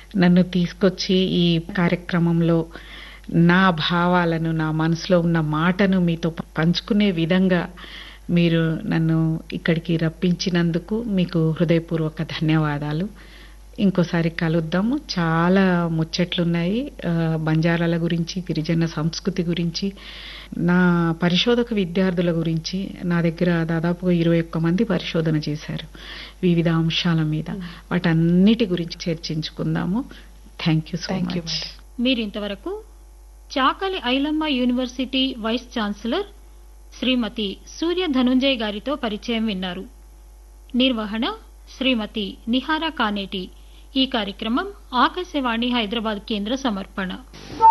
నన్ను తీసుకొచ్చి ఈ కార్యక్రమంలో నా భావాలను నా మనసులో ఉన్న మాటను మీతో పంచుకునే విధంగా మీరు నన్ను ఇక్కడికి రప్పించినందుకు మీకు హృదయపూర్వక ధన్యవాదాలు ఇంకోసారి కలుద్దాము చాలా ముచ్చట్లున్నాయి ఆ, బంజారాల గురించి గిరిజన సంస్కృతి గురించి నా పరిశోధక విద్యార్థుల గురించి నా దగ్గర దాదాపుగా ఇరవై ఒక్క మంది పరిశోధన చేశారు వివిధ అంశాల మీద వాటన్నిటి గురించి చర్చించుకుందాము thank you so thank you much madam మీరింతవరకు Chakali Ilamma university vice chancellor Shrimati Surya Dhanunjay గారితో పరిచయం విన్నారు నిర్వహణ శ్రీమతి నిహారా కానేటి ఈ కార్యక్రమం ఆకాశవాణి హైదరాబాద్ కేంద్ర సమర్పణ